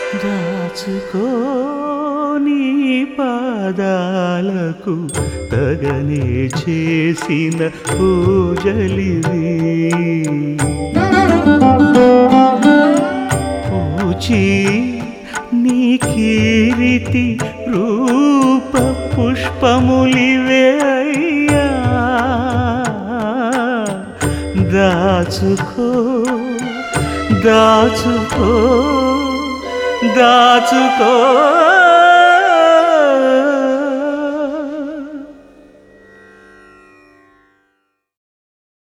దాచుకో నీ పాదాలకు తగనే చేసిన పూజలివి పూచి నీ కీరితి రూప పుష్పములివే అయ్యా దాచుకో దాచుకో దాచుకో